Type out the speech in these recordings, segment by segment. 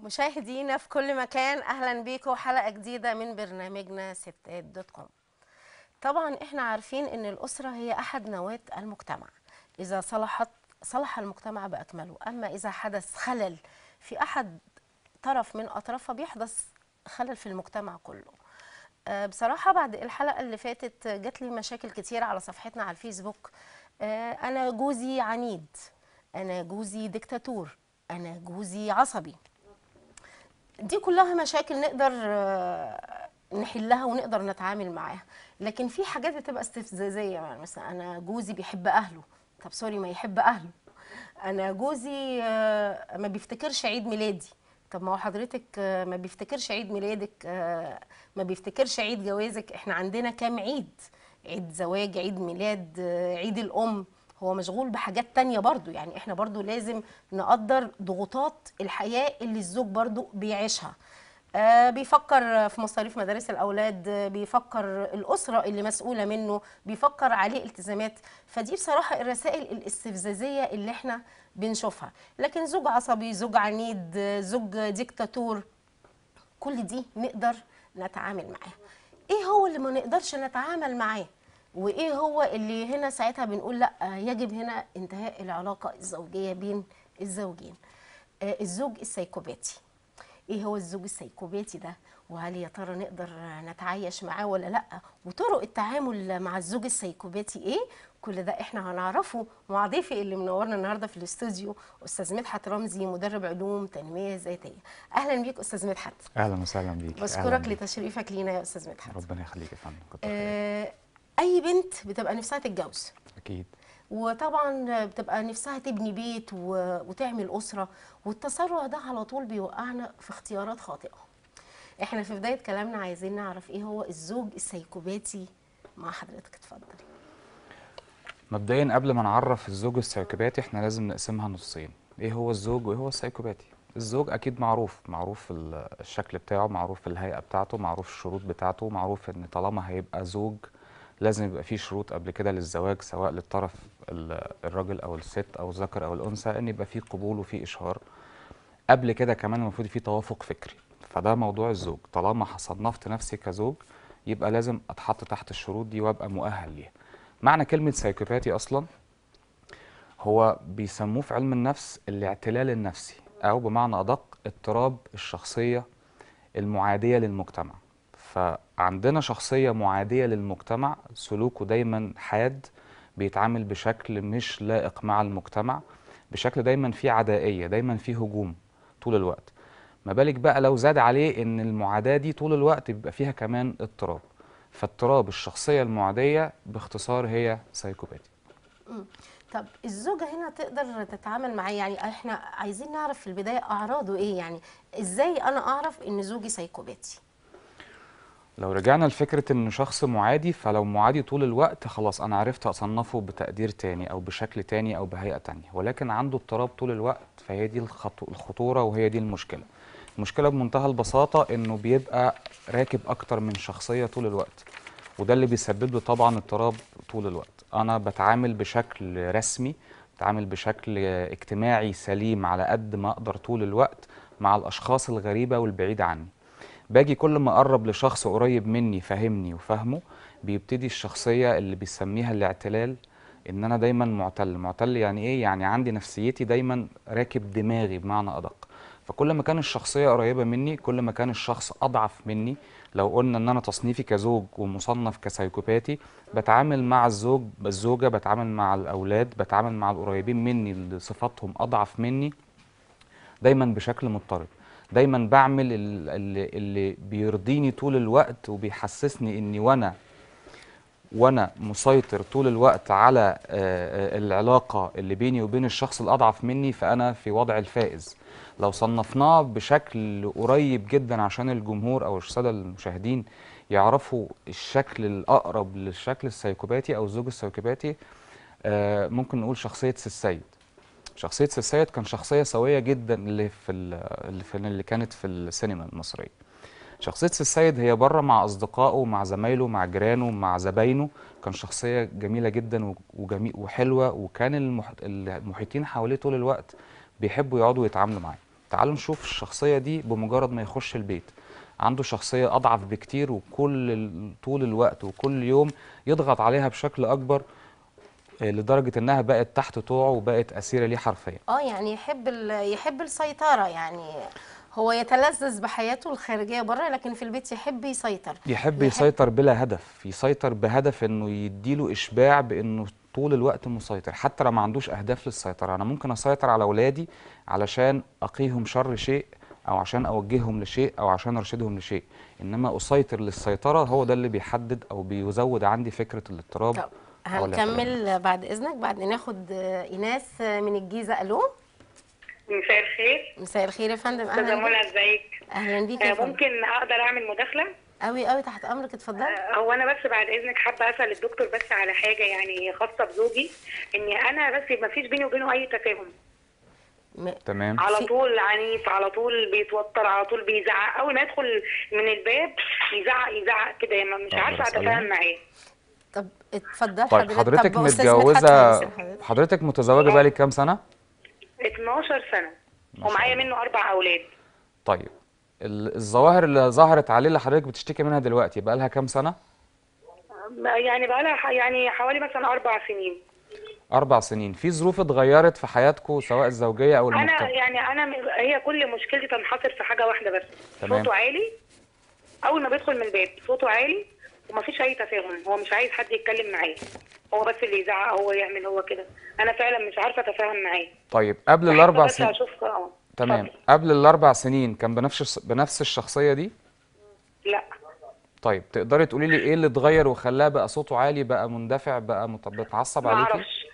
مشاهدينا في كل مكان اهلا بيكم حلقه جديده من برنامجنا ستات دوت كوم طبعا احنا عارفين ان الاسره هي احد نواه المجتمع اذا صلحت صلح المجتمع باكمله اما اذا حدث خلل في احد طرف من اطرافها بيحدث خلل في المجتمع كله آه، بصراحه بعد الحلقه اللي فاتت جات لي مشاكل كتير على صفحتنا على الفيسبوك آه، انا جوزي عنيد انا جوزي ديكتاتور انا جوزي عصبي دي كلها مشاكل نقدر آه، نحلها ونقدر نتعامل معاها لكن في حاجات بتبقى استفزازيه يعني مثلا انا جوزي بيحب اهله طب سوري ما يحب اهله انا جوزي آه، ما بيفتكرش عيد ميلادي طب ما هو حضرتك آه، ما بيفتكرش عيد ميلادك آه، ما بيفتكرش عيد جوازك احنا عندنا كام عيد عيد زواج عيد ميلاد آه، عيد الام هو مشغول بحاجات تانية برضو يعني احنا برضو لازم نقدر ضغوطات الحياة اللي الزوج برضو بيعيشها آه بيفكر في مصاريف مدارس الأولاد آه، بيفكر الأسرة اللي مسؤولة منه بيفكر عليه التزامات فدي بصراحة الرسائل الاستفزازية اللي احنا بنشوفها لكن زوج عصبي زوج عنيد آه، زوج ديكتاتور كل دي نقدر نتعامل معاه ايه هو اللي ما نقدرش نتعامل معاه وايه هو اللي هنا ساعتها بنقول لا يجب هنا انتهاء العلاقه الزوجيه بين الزوجين آه، الزوج السيكوباتي ايه هو الزوج السيكوباتي ده وهل يا ترى نقدر نتعايش معاه ولا لا وطرق التعامل مع الزوج السيكوباتي ايه كل ده احنا هنعرفه مع ضيفي اللي منورنا النهارده في الاستوديو استاذ مدحت رمزي مدرب علوم تنميه ذاتيه اهلا بيك استاذ مدحت اهلا وسهلا بيك أهلاً بشكرك بيك. لتشريفك لينا يا استاذ مدحت ربنا يخليك يا فندم كتر خيرك. آه، اي بنت بتبقى نفسها تتجوز اكيد وطبعا بتبقى نفسها تبني بيت و... وتعمل اسره والتسرع ده على طول بيوقعنا في اختيارات خاطئه احنا في بدايه كلامنا عايزين نعرف ايه هو الزوج السيكوباتي مع حضرتك اتفضل مبدئيا قبل ما نعرف الزوج السيكوباتي احنا لازم نقسمها نصين ايه هو الزوج وايه هو السيكوباتي الزوج اكيد معروف معروف ال- الشكل بتاعه معروف الهيئه بتاعته معروف الشروط بتاعته معروف ان طالما هيبقى زوج لازم يبقى فيه شروط قبل كده للزواج سواء للطرف ال- الراجل او الست او الذكر او الانثى ان يبقى فيه قبول وفيه اشهار قبل كده كمان المفروض فيه توافق فكري فده موضوع الزوج طالما صنفت نفسي كزوج يبقى لازم اتحط تحت الشروط دي وابقى مؤهل ليها معنى كلمة سايكوباتي أصلا هو بيسموه في علم النفس الاعتلال النفسي أو بمعنى أدق اضطراب الشخصية المعادية للمجتمع فعندنا شخصية معادية للمجتمع سلوكه دايما حاد بيتعامل بشكل مش لائق مع المجتمع بشكل دايما فيه عدائية دايما فيه هجوم طول الوقت ما بالك بقى لو زاد عليه ان المعاداة دي طول الوقت بيبقى فيها كمان اضطراب فاضطراب الشخصية المعادية باختصار هي سايكوباتي طب الزوجه هنا تقدر تتعامل معاه يعني احنا عايزين نعرف في البدايه اعراضه ايه يعني ازاي انا اعرف ان زوجي سيكوباتي لو رجعنا لفكرة إن شخص معادي فلو معادي طول الوقت خلاص أنا عرفت أصنفه بتقدير تاني أو بشكل تاني أو بهيئة تانية ولكن عنده اضطراب طول الوقت فهي دي الخطو الخطورة وهي دي المشكلة المشكلة بمنتهى البساطة إنه بيبقى راكب أكتر من شخصية طول الوقت وده اللي بيسبب له طبعا اضطراب طول الوقت أنا بتعامل بشكل رسمي بتعامل بشكل اجتماعي سليم على قد ما أقدر طول الوقت مع الأشخاص الغريبة والبعيدة عني باجي كل ما اقرب لشخص قريب مني فاهمني وفاهمه بيبتدي الشخصيه اللي بيسميها الاعتلال ان انا دايما معتل معتل يعني ايه يعني عندي نفسيتي دايما راكب دماغي بمعنى ادق فكل ما كان الشخصيه قريبه مني كل ما كان الشخص اضعف مني لو قلنا ان انا تصنيفي كزوج ومصنف كسايكوباتي بتعامل مع الزوج الزوجه بتعامل مع الاولاد بتعامل مع القريبين مني اللي صفاتهم اضعف مني دايما بشكل مضطرب دايما بعمل ال- اللي, اللي بيرضيني طول الوقت وبيحسسني اني وانا وانا مسيطر طول الوقت على آه، آه، العلاقه اللي بيني وبين الشخص الاضعف مني فانا في وضع الفائز لو صنفناه بشكل قريب جدا عشان الجمهور او الساده المشاهدين يعرفوا الشكل الاقرب للشكل السيكوباتي او الزوج السيكوباتي آه، ممكن نقول شخصيه السيد شخصية سي السيد كان شخصية سوية جدا اللي في ال- اللي, في اللي كانت في السينما المصرية. شخصية سي السيد هي بره مع أصدقائه مع زمايله مع جيرانه مع زباينه كان شخصية جميلة جدا و- وجميل وحلوة وكان المح... المحيطين حواليه طول الوقت بيحبوا يقعدوا يتعاملوا معاه. تعالوا نشوف الشخصيه دي بمجرد ما يخش البيت عنده شخصيه اضعف بكتير وكل ال- طول الوقت وكل يوم يضغط عليها بشكل اكبر آه، لدرجه انها بقت تحت طوعه وبقت اسيره ليه حرفيا اه يعني يحب ال- يحب السيطرة يعني هو يتلذذ بحياته الخارجية بره لكن في البيت يحب يسيطر يحب يسيطر بلا هدف يسيطر بهدف انه يديله اشباع بانه طول الوقت مسيطر حتى لو ما عندوش اهداف للسيطره انا ممكن اسيطر على اولادي علشان اقيهم شر شيء او عشان اوجههم لشيء او عشان ارشدهم لشيء انما اسيطر للسيطره هو ده اللي بيحدد او بيزود عندي فكره الاضطراب طب أو الاعتلال. هنكمل بعد اذنك بعد ناخد آه، ايناس آه، من الجيزة الو مساء الخير مساء الخير يا فندم استاذه اهلا منى بيك ازيك اهلا بيك يا آه، فندم ممكن اقدر اعمل مداخله قوي قوي تحت امرك اتفضلي آه، هو انا بس بعد اذنك حابه اسال الدكتور بس على حاجه يعني خاصه بزوجي اني انا بس ما فيش بيني وبينه اي تفاهم م- تمام على في- طول عنيف على طول بيتوتر على طول بيزعق اول ما يدخل من الباب يزعق يزعق كده ما- مش أقدر عارفه أسأله؟ اتفاهم معاه طب اتفضل طيب حضرتك طب أستاذ مدحت متجوزه هيسأل حضرتك. حضرتك متزوجه بقالك كام سنه 12 سنه ما شاء ومعايا الله. منه اربع اولاد طيب ال- الظواهر اللي ظهرت عليه اللي حضرتك بتشتكي منها دلوقتي بقى لها كام سنه آه، يعني بقى لها يعني حوالي مثلا اربع سنين اربع سنين في ظروف اتغيرت في حياتكم سواء الزوجيه او انا المجتمع يعني انا م- هي كل مشكلتي تنحصر في حاجه واحده بس تمام. صوته عالي اول ما بيدخل من الباب صوته عالي ومفيش اي تفاهم هو مش عايز حد يتكلم معاه هو بس اللي يزعق هو يعمل هو كده انا فعلا مش عارفه اتفاهم معاه طيب قبل بحب الاربع بس سنين اشوف اه تمام اتفضل. قبل الاربع سنين كان بنفس بنفس الشخصيه دي لا طيب تقدري تقولي لي ايه اللي اتغير وخلاه بقى صوته عالي بقى مندفع بقى مت- بيتعصب ما عليكي اعرفش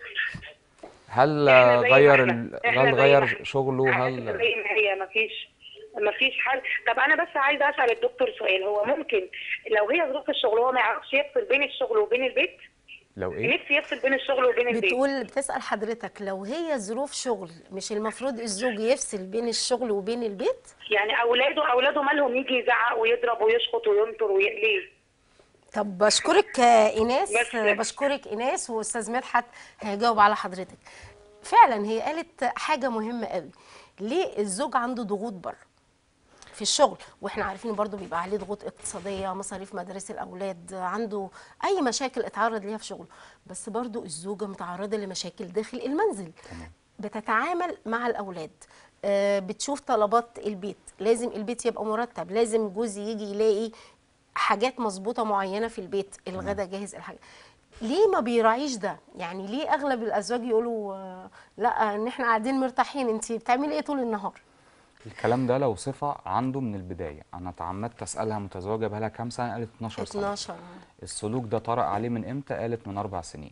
هل إحنا زي ما غير إحنا. ال... إحنا هل زي غير ما إحنا. شغله حاجة هل زي ما هي مفيش مفيش حل طب انا بس عايزه اسال الدكتور سؤال هو ممكن لو هي ظروف الشغل هو ما يعرفش يفصل بين الشغل وبين البيت لو ايه نفسي يفصل بين الشغل وبين البيت بتقول بتسأل حضرتك لو هي ظروف شغل مش المفروض الزوج يفصل بين الشغل وبين البيت يعني اولاده اولاده مالهم يجي يزعق ويضرب ويشخط وينطر وي... ليه؟ طب بشكرك آه، ايناس بس- آه، بشكرك ايناس واستاذ مدحت هيجاوب على حضرتك فعلا هي قالت حاجه مهمه قوي ليه الزوج عنده ضغوط بره في الشغل واحنا عارفين برضو بيبقى عليه ضغوط اقتصاديه مصاريف مدارس الاولاد عنده اي مشاكل اتعرض ليها في شغله بس برضو الزوجه متعرضه لمشاكل داخل المنزل بتتعامل مع الاولاد آه، بتشوف طلبات البيت لازم البيت يبقى مرتب لازم جوزي يجي يلاقي حاجات مظبوطه معينه في البيت الغدا جاهز الحاجه ليه ما بيراعيش ده يعني ليه اغلب الازواج يقولوا آه، لا ان احنا قاعدين مرتاحين انت بتعملي ايه طول النهار الكلام ده لو صفه عنده من البدايه انا اتعمدت اسالها متزوجه بقى لها كام سنه قالت 12 سنه 12 السلوك ده طرأ عليه من امتى قالت من اربع سنين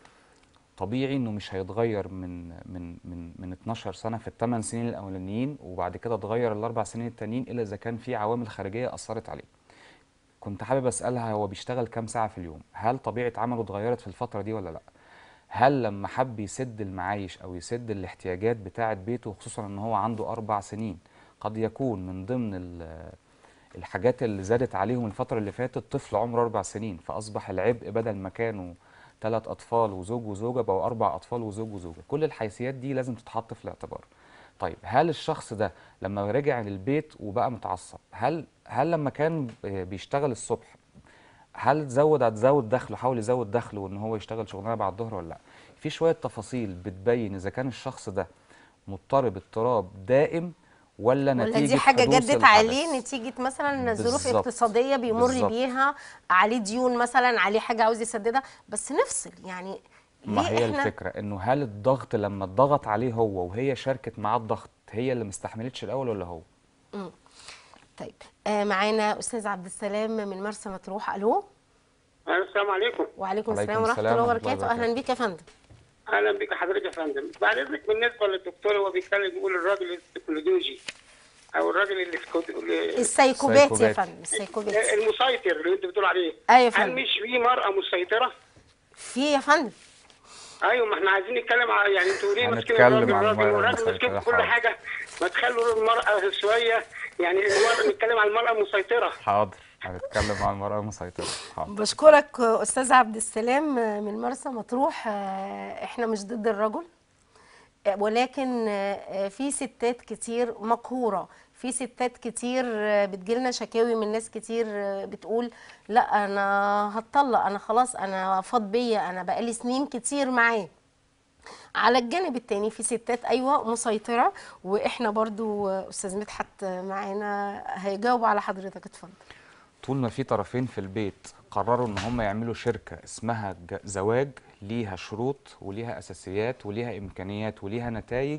طبيعي انه مش هيتغير من من من من 12 سنه في الثمان سنين الاولانيين وبعد كده اتغير الاربع سنين التانيين الا اذا كان في عوامل خارجيه اثرت عليه كنت حابب اسالها هو بيشتغل كام ساعه في اليوم هل طبيعه عمله اتغيرت في الفتره دي ولا لا هل لما حب يسد المعايش او يسد الاحتياجات بتاعه بيته خصوصا ان هو عنده اربع سنين قد يكون من ضمن ال- الحاجات اللي زادت عليهم الفترة اللي فاتت طفل عمره أربع سنين فأصبح العبء بدل ما كانوا ثلاث أطفال وزوج وزوجة بقوا أربع أطفال وزوج وزوجة كل الحيثيات دي لازم تتحط في الاعتبار طيب هل الشخص ده لما رجع للبيت وبقى متعصب هل هل لما كان بيشتغل الصبح هل زود هتزود دخله حاول يزود دخله وان هو يشتغل شغلانه بعد الظهر ولا لا في شويه تفاصيل بتبين اذا كان الشخص ده مضطرب اضطراب دائم ولا ولا نتيجه دي حاجه حدوث جدت الحدث. عليه نتيجه مثلا ظروف بالظبط. اقتصاديه بيمر بالظبط. بيها عليه ديون مثلا عليه حاجه عاوز يسددها بس نفصل يعني ما ليه هي احنا الفكره انه هل الضغط لما اتضغط عليه هو وهي شاركت معاه الضغط هي اللي مستحملتش الاول ولا هو طيب آه معانا استاذ عبد السلام من مرسى مطروح الو السلام عليكم وعليكم وعليكم السلام ورحمه السلام الله ورحمة الله وبركاته اهلا وبركاته. بيك يا فندم اهلا بك حضرتك يا فندم بعد اذنك بالنسبه للدكتور هو بيتكلم بيقول الراجل السيكولوجي او الراجل اللي سكو- اللي- السايكوباتي يا سايكوباتي. فندم السايكوباتي المسيطر اللي انت بتقول عليه أيوة يا هل فندم. مش في مرأة مسيطرة؟ في يا فندم ايوه ما احنا عايزين نتكلم على يعني انتوا ليه ماسكين هنتكلم الراجل عن الراجل المرأة والراجل ماسكين المسيطرة، في كل حاضر. حاجه ما تخلوا المرأة شويه يعني المرأة نتكلم عن المرأة المسيطرة حاضر هنتكلم عن المراه المسيطره حاضر بشكرك آه، استاذ عبد السلام آه، من مرسى مطروح آه، احنا مش ضد الرجل ولكن آه، في ستات كتير مقهورة في ستات كتير آه، بتجيلنا شكاوي من ناس كتير آه، بتقول لا انا هتطلق انا خلاص انا فاض بيا انا بقالي سنين كتير معاه على الجانب التاني في ستات ايوه مسيطره واحنا برضو آه، استاذ مدحت معانا هيجاوب على حضرتك اتفضل طول ما في طرفين في البيت قرروا ان هم يعملوا شركة اسمها ج- زواج ليها شروط وليها اساسيات وليها امكانيات وليها نتائج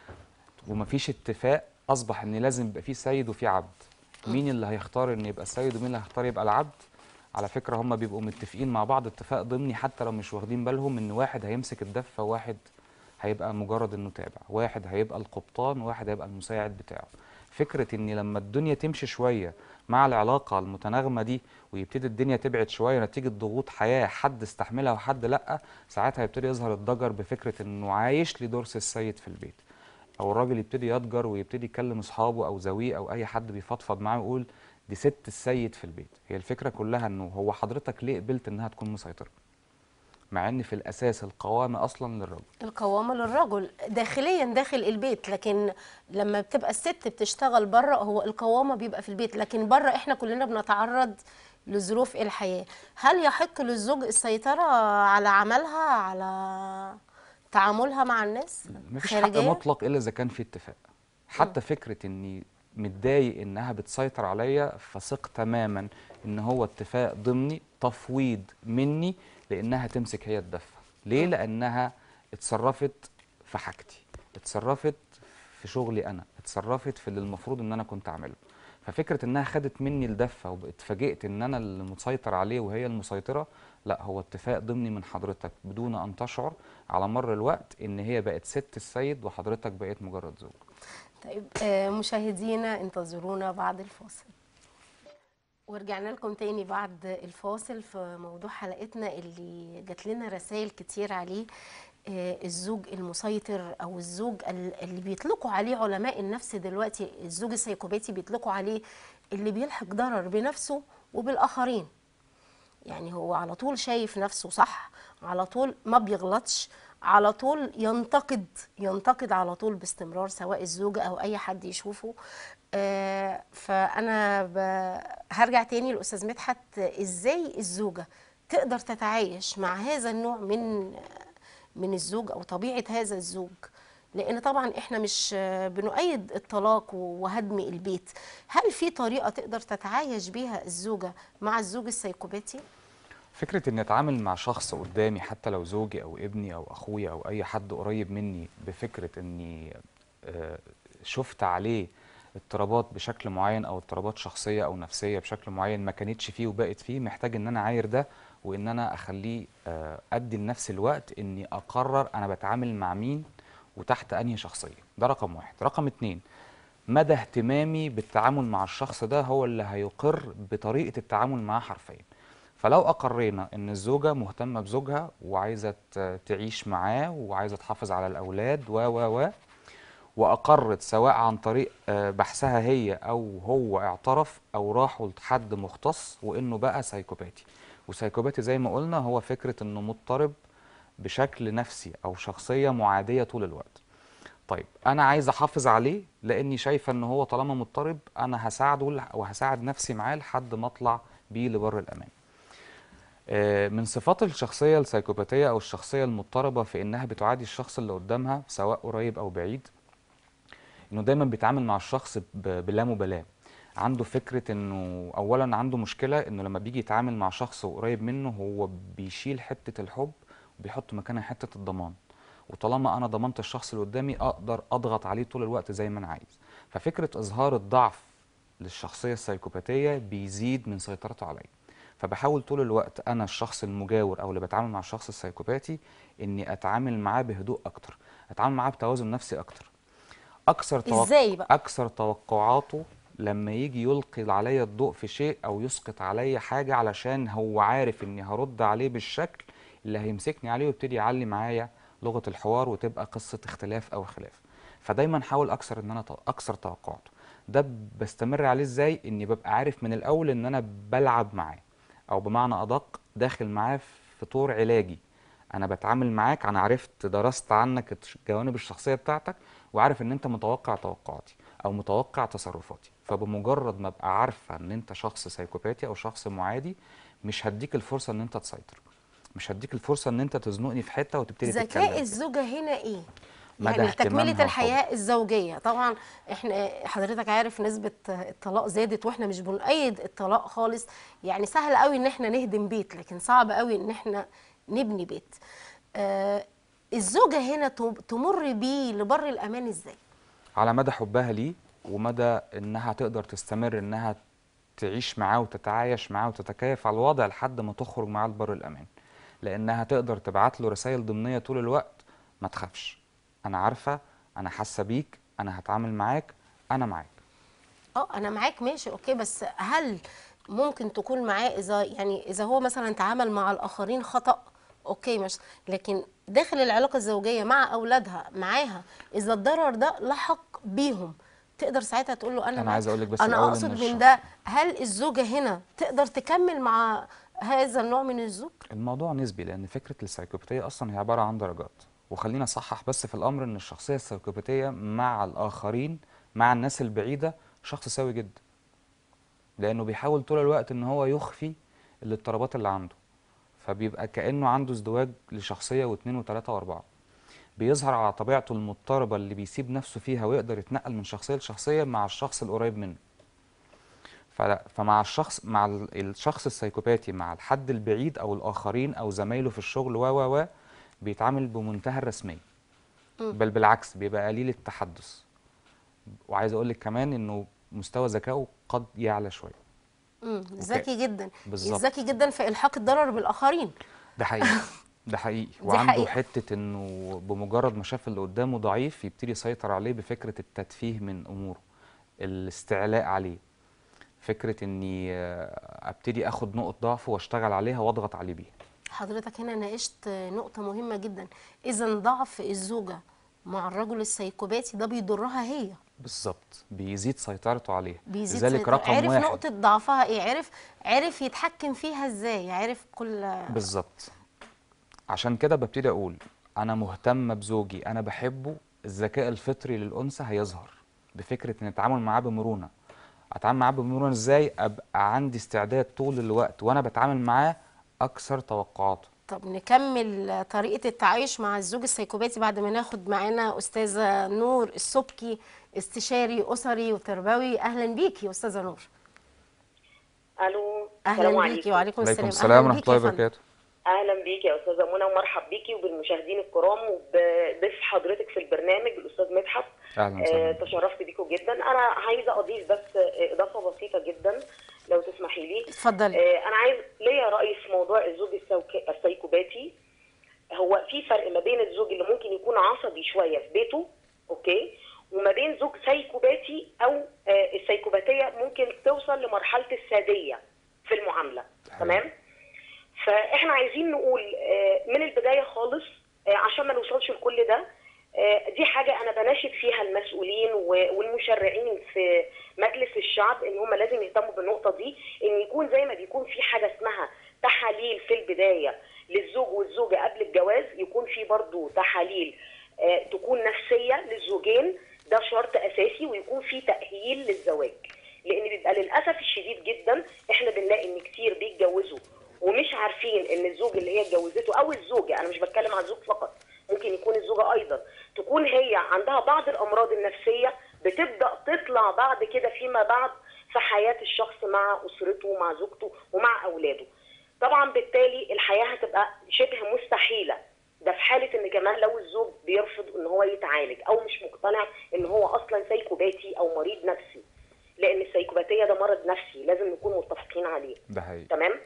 ومفيش اتفاق اصبح ان لازم يبقى في سيد وفي عبد مين اللي هيختار ان يبقى السيد ومين اللي هيختار يبقى العبد على فكرة هم بيبقوا متفقين مع بعض اتفاق ضمني حتى لو مش واخدين بالهم ان واحد هيمسك الدفة وواحد هيبقى مجرد انه تابع واحد هيبقى القبطان وواحد هيبقى المساعد بتاعه فكرة ان لما الدنيا تمشي شوية مع العلاقة المتناغمة دي ويبتدي الدنيا تبعد شوية نتيجة ضغوط حياة حد استحملها وحد لأ ساعتها يبتدي يظهر الضجر بفكرة انه عايش لدرس السيد في البيت او الراجل يبتدي يضجر ويبتدي يكلم اصحابه او زويه او اي حد بيفضفض معاه ويقول دي ست السيد في البيت هي الفكرة كلها انه هو حضرتك ليه قبلت انها تكون مسيطرة مع ان في الاساس القوامة اصلا للرجل القوامة للرجل داخليا داخل البيت لكن لما بتبقى الست بتشتغل بره هو القوامة بيبقى في البيت لكن بره احنا كلنا بنتعرض لظروف الحياة هل يحق للزوج السيطرة على عملها على تعاملها مع الناس مفيش حق خارجية؟ مطلق الا اذا كان في اتفاق حتى فكره اني متضايق انها بتسيطر عليا فثق تماما ان هو اتفاق ضمني تفويض مني لانها تمسك هي الدفه ليه لانها اتصرفت في حاجتي اتصرفت في شغلي انا اتصرفت في اللي المفروض ان انا كنت اعمله ففكره انها خدت مني الدفه واتفاجئت ان انا اللي مسيطر عليه وهي المسيطره لا هو اتفاق ضمني من حضرتك بدون ان تشعر على مر الوقت ان هي بقت ست السيد وحضرتك بقيت مجرد زوج طيب آه، مشاهدينا انتظرونا بعد الفاصل ورجعنا لكم تاني بعد الفاصل في موضوع حلقتنا اللي جات لنا رسائل كتير عليه آه، الزوج المسيطر او الزوج ال- اللي بيطلقوا عليه علماء النفس دلوقتي الزوج السيكوباتي بيطلقوا عليه اللي بيلحق ضرر بنفسه وبالاخرين يعني هو على طول شايف نفسه صح على طول ما بيغلطش على طول ينتقد ينتقد على طول باستمرار سواء الزوجة أو أي حد يشوفه آه فأنا ب- هرجع تاني لأستاذ مدحت إزاي الزوجة تقدر تتعايش مع هذا النوع من من الزوج أو طبيعة هذا الزوج لأن طبعا إحنا مش آه، بنؤيد الطلاق وهدم البيت هل في طريقة تقدر تتعايش بيها الزوجة مع الزوج السيكوباتي؟ فكرة إني أتعامل مع شخص قدامي حتى لو زوجي أو ابني أو أخويا أو أي حد قريب مني بفكرة إني آه، شفت عليه اضطرابات بشكل معين أو اضطرابات شخصية أو نفسية بشكل معين ما كانتش فيه وبقت فيه محتاج إن أنا أعاير ده وإن أنا أخليه آه، أدي لنفسي الوقت إني أقرر أنا بتعامل مع مين وتحت أنهي شخصية ده رقم واحد رقم اتنين مدى اهتمامي بالتعامل مع الشخص ده هو اللي هيقر بطريقة التعامل معاه حرفيا فلو أقرينا إن الزوجة مهتمة بزوجها وعايزة ت- تعيش معاه وعايزة تحافظ على الأولاد و و و وأقرت سواء عن طريق آه، بحثها هي أو هو اعترف أو راحوا لحد مختص وإنه بقى سايكوباتي وسايكوباتي زي ما قلنا هو فكرة إنه مضطرب بشكل نفسي أو شخصية معادية طول الوقت طيب انا عايز احافظ عليه لاني شايفه ان هو طالما مضطرب انا هساعده لح- وهساعد نفسي معاه لحد ما اطلع بيه لبر الامان آه، من صفات الشخصيه السيكوباتيه او الشخصيه المضطربه في انها بتعادي الشخص اللي قدامها سواء قريب او بعيد انه دايما بيتعامل مع الشخص ب- بلا مبالاه عنده فكره انه اولا عنده مشكله انه لما بيجي يتعامل مع شخص قريب منه هو بيشيل حته الحب وبيحط مكانها حته الضمان وطالما انا ضمنت الشخص اللي قدامي اقدر اضغط عليه طول الوقت زي ما انا عايز ففكره اظهار الضعف للشخصيه السيكوباتيه بيزيد من سيطرته عليا فبحاول طول الوقت انا الشخص المجاور او اللي بتعامل مع الشخص السيكوباتي اني اتعامل معاه بهدوء اكتر اتعامل معاه بتوازن نفسي اكتر اكثر إزاي بقى؟ اكثر توقعاته لما يجي يلقي عليا الضوء في شيء او يسقط عليا حاجه علشان هو عارف اني هرد عليه بالشكل اللي هيمسكني عليه ويبتدي يعلي معايا لغه الحوار وتبقى قصه اختلاف او خلاف فدايما حاول اكثر ان انا ت- اكثر توقعاته ده بستمر عليه ازاي اني ببقى عارف من الاول ان انا بلعب معاه او بمعنى ادق داخل معاه في طور علاجي انا بتعامل معاك انا عرفت درست عنك الش- الجوانب الشخصيه بتاعتك وعارف ان انت متوقع توقعاتي او متوقع تصرفاتي فبمجرد ما ابقى عارفه ان انت شخص سايكوباتي او شخص معادي مش هديك الفرصه ان انت تسيطر مش هديك الفرصه ان انت تزنقني في حته وتبتدي ذكاء تتكلم الزوجة هنا ايه؟ مدى يعني اهتمامها تكملة الحياة الزوجية طبعا احنا حضرتك عارف نسبة الطلاق زادت واحنا مش بنؤيد الطلاق خالص يعني سهل قوي ان احنا نهدم بيت لكن صعب قوي ان احنا نبني بيت آه الزوجة هنا تم- تمر بيه لبر الامان ازاي؟ على مدى حبها ليه ومدى انها تقدر تستمر انها تعيش معاه وتتعايش معاه وتتكيف على الوضع لحد ما تخرج معاه لبر الامان لانها تقدر تبعت له رسائل ضمنيه طول الوقت ما تخافش انا عارفه انا حاسه بيك انا هتعامل معاك انا معاك اه انا معاك ماشي اوكي بس هل ممكن تكون معاه اذا يعني اذا هو مثلا تعامل مع الاخرين خطأ اوكي مش لكن داخل العلاقه الزوجيه مع اولادها معاها اذا الضرر ده لحق بيهم تقدر ساعتها تقول له انا أنا معاك. عايز أقول لك بس انا الأول إن اقصد الشخص- من ده هل الزوجه هنا تقدر تكمل مع هذا النوع من الزوج الموضوع نسبي لان فكره السايكوباتيه اصلا هي عباره عن درجات وخلينا اصحح بس في الامر ان الشخصيه السايكوباتيه مع الاخرين مع الناس البعيده شخص سوي جدا لانه بيحاول طول الوقت ان هو يخفي الاضطرابات اللي عنده فبيبقى كانه عنده ازدواج لشخصيه واثنين وثلاثه واربعه بيظهر على طبيعته المضطربه اللي بيسيب نفسه فيها ويقدر يتنقل من شخصيه لشخصيه مع الشخص القريب منه فلا فمع الشخص مع ال- الشخص السايكوباتي مع الحد البعيد او الاخرين او زمايله في الشغل و و و بيتعامل بمنتهى الرسميه بل بالعكس بيبقى قليل التحدث وعايز اقول لك كمان انه مستوى ذكائه قد يعلى شويه امم ذكي جدا بالظبط. ذكي جدا في الحاق الضرر بالاخرين ده حقيقي ده حقيقي دي وعنده حقيقة. حته انه بمجرد ما شاف اللي قدامه ضعيف يبتدي يسيطر عليه بفكره التدفيه من اموره الاستعلاء عليه فكره اني آه، ابتدي اخد نقط ضعفه واشتغل عليها واضغط عليه بيها حضرتك هنا ناقشت نقطة مهمة جدا إذا ضعف الزوجة مع الرجل السيكوباتي ده بيضرها هي بالظبط بيزيد سيطرته عليها بيزيد لذلك سيطرة. رقم عرف واحد نقطة ضعفها إيه عرف عرف يتحكم فيها إزاي عرف كل بالظبط عشان كده ببتدي اقول انا مهتمه بزوجي انا بحبه الذكاء الفطري للانثى هيظهر بفكره ان اتعامل معاه بمرونه اتعامل معاه بمرونه ازاي ابقى عندي استعداد طول الوقت وانا بتعامل معاه اكثر توقعاته طب نكمل طريقة التعايش مع الزوج السيكوباتي بعد ما ناخد معانا أستاذة نور السبكي استشاري أسري وتربوي أهلا بيكي يا أستاذة نور الو السلام أهلا عليكم بيكي وعليكم عليكم السلام السلام أهلاً ورحمه بيكي الله يا فندم. وبركاته اهلا بيك يا استاذه منى ومرحب بيكي وبالمشاهدين الكرام وبضيف حضرتك في البرنامج الاستاذ مدحت اهلا آه، وسهلا تشرفت بيكم جدا انا عايزه اضيف بس آه، اضافه بسيطه جدا لو تسمحي لي اتفضلي آه، انا عايز ليا راي في موضوع الزوج السوك- السيكوباتي هو في فرق ما بين الزوج اللي ممكن يكون عصبي شويه في بيته اوكي وما بين زوج سيكوباتي او آه، السيكوباتيه ممكن توصل لمرحله الساديه في المعامله تمام فاحنا عايزين نقول آه، من البدايه خالص آه، عشان ما نوصلش لكل ده آه، دي حاجه انا بناشد فيها المسؤولين و- والمشرعين في مجلس الشعب ان هم لازم يهتموا بالنقطه دي ان يكون زي ما بيكون في حاجه اسمها تحاليل في البدايه للزوج والزوجه قبل الجواز يكون في برضو تحاليل آه، تكون نفسيه للزوجين ده شرط اساسي ويكون في تاهيل للزواج لان بيبقى للاسف الشديد جدا احنا بنلاقي ان كتير بيتجوزوا ومش عارفين ان الزوج اللي هي اتجوزته او الزوجه انا مش بتكلم عن الزوج فقط ممكن يكون الزوجه ايضا تكون هي عندها بعض الامراض النفسيه بتبدا تطلع بعد كده فيما بعد في حياه الشخص مع اسرته ومع زوجته ومع اولاده طبعا بالتالي الحياه هتبقى شبه مستحيله ده في حاله ان كمان لو الزوج بيرفض ان هو يتعالج او مش مقتنع ان هو اصلا سيكوباتي او مريض نفسي لان السيكوباتيه ده مرض نفسي لازم نكون متفقين عليه ده حقيقي تمام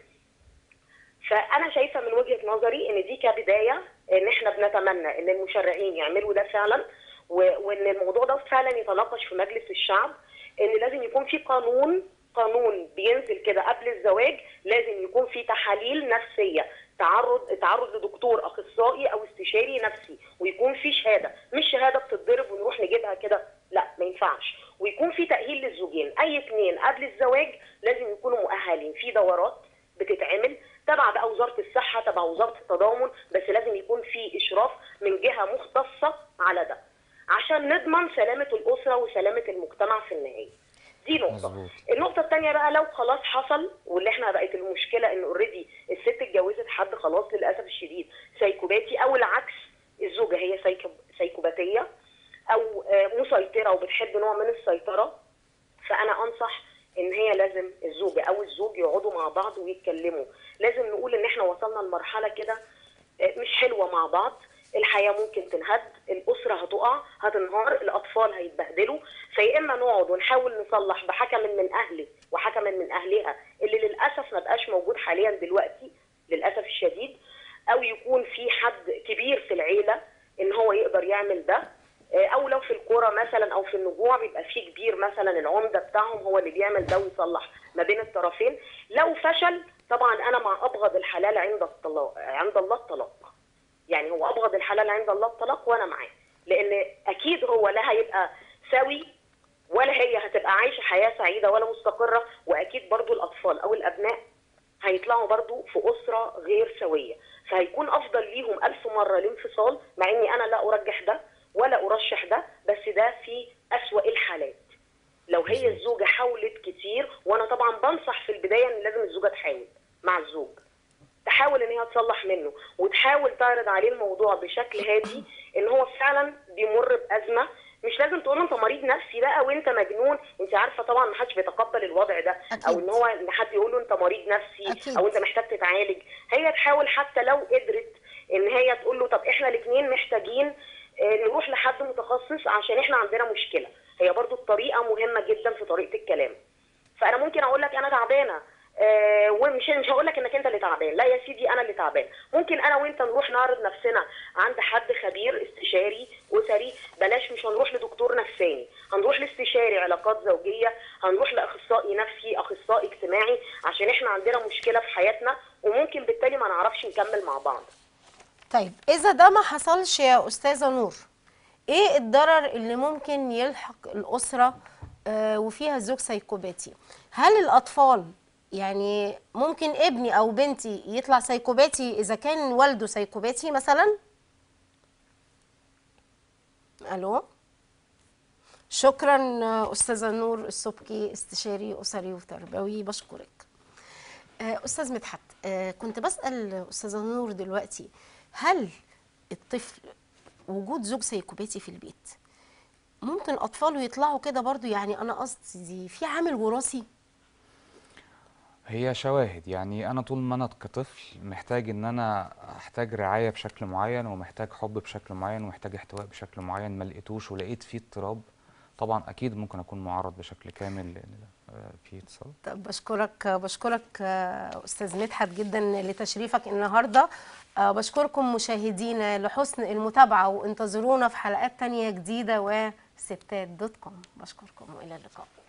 فانا شايفه من وجهه نظري ان دي كبدايه ان احنا بنتمنى ان المشرعين يعملوا ده فعلا و- وان الموضوع ده فعلا يتناقش في مجلس الشعب ان لازم يكون في قانون قانون بينزل كده قبل الزواج لازم يكون في تحاليل نفسيه تعرض تعرض لدكتور اخصائي او استشاري نفسي ويكون في شهاده مش شهاده بتتضرب ونروح نجيبها كده لا ما ينفعش ويكون في تاهيل للزوجين اي اتنين قبل الزواج لازم يكونوا مؤهلين في دورات بتتعمل تبع بقى وزاره الصحه تبع وزاره التضامن بس لازم يكون في اشراف من جهه مختصه على ده عشان نضمن سلامه الاسره وسلامه المجتمع في النهايه دي نقطه مظبوط. النقطه الثانيه بقى لو خلاص حصل واللي احنا بقت المشكله ان اوريدي الست اتجوزت حد خلاص للاسف الشديد سايكوباتي او العكس الزوجه هي سايكو- سايكوباتيه او آه، مسيطره وبتحب نوع من السيطره فانا انصح ان هي لازم الزوجه او الزوج يقعدوا مع بعض ويتكلموا لازم نقول ان احنا وصلنا لمرحله كده آه، مش حلوه مع بعض الحياه ممكن تنهد الاسره هتقع هتنهار الاطفال هيتبهدلوا فيا اما نقعد ونحاول نصلح بحكم من اهله وحكم من اهلها اللي للاسف ما بقاش موجود حاليا دلوقتي للاسف الشديد او يكون في حد كبير في العيله ان هو يقدر يعمل ده آه، او لو في الكوره مثلا او في النجوع بيبقى في كبير مثلا العمده بتاعهم هو اللي بيعمل ده ويصلح ما بين الطرفين لو فشل طبعا انا مع ابغض الحلال عند الطلاق عند الله الطلاق يعني هو ابغض الحلال عند الله الطلاق وانا معاه لان اكيد هو لا هيبقى سوي ولا هي هتبقى عايشه حياه سعيده ولا مستقره واكيد برضو الاطفال او الابناء هيطلعوا برضو في أسرة غير سوية فهيكون أفضل ليهم ألف مرة الانفصال مع إني أنا لا أرجح ده ولا أرشح ده بس ده في أسوأ الحالات لو هي الزوجة حاولت كتير وأنا طبعا بنصح في البداية إن لازم الزوجة تحاول مع الزوج تحاول ان هي تصلح منه وتحاول تعرض عليه الموضوع بشكل هادي ان هو فعلا بيمر بازمه مش لازم تقول له انت مريض نفسي بقى وانت مجنون انت عارفه طبعا ما حدش بيتقبل الوضع ده أكيد. او ان هو ان حد يقول له انت مريض نفسي أكيد. او انت محتاج تتعالج هي تحاول حتى لو قدرت ان هي تقول له طب احنا الاثنين محتاجين آه، نروح لحد متخصص عشان احنا عندنا مشكله هي برضو الطريقه مهمه جدا في طريقه الكلام فانا ممكن اقول لك انا تعبانه آه ومش مش هقول لك انك انت اللي تعبان لا يا سيدي انا اللي تعبان ممكن انا وانت نروح نعرض نفسنا عند حد خبير استشاري اسري بلاش مش هنروح لدكتور نفساني هنروح لاستشاري علاقات زوجيه هنروح لاخصائي نفسي اخصائي اجتماعي عشان احنا عندنا مشكله في حياتنا وممكن بالتالي ما نعرفش نكمل مع بعض طيب اذا ده ما حصلش يا استاذه نور ايه الضرر اللي ممكن يلحق الاسره آه، وفيها زوج سايكوباتي هل الاطفال يعني ممكن ابني او بنتي يطلع سايكوباتي اذا كان والده سايكوباتي مثلا الو شكرا آه، استاذه نور السبكي استشاري اسري وتربوي بشكرك آه، استاذ مدحت آه، كنت بسال استاذه نور دلوقتي هل الطفل وجود زوج سايكوباتي في البيت ممكن اطفاله يطلعوا كده برضو يعني انا قصدي في عامل وراثي هي شواهد يعني انا طول ما انا كطفل محتاج ان انا احتاج رعايه بشكل معين ومحتاج حب بشكل معين ومحتاج احتواء بشكل معين ما لقيتوش ولقيت فيه اضطراب طبعا اكيد ممكن اكون معرض بشكل كامل لان آه، في اتصال طب بشكرك بشكرك آه، استاذ مدحت جدا لتشريفك النهارده آه، بشكركم مشاهدينا لحسن المتابعه وانتظرونا في حلقات تانية جديده وستات دوت كوم بشكركم والى اللقاء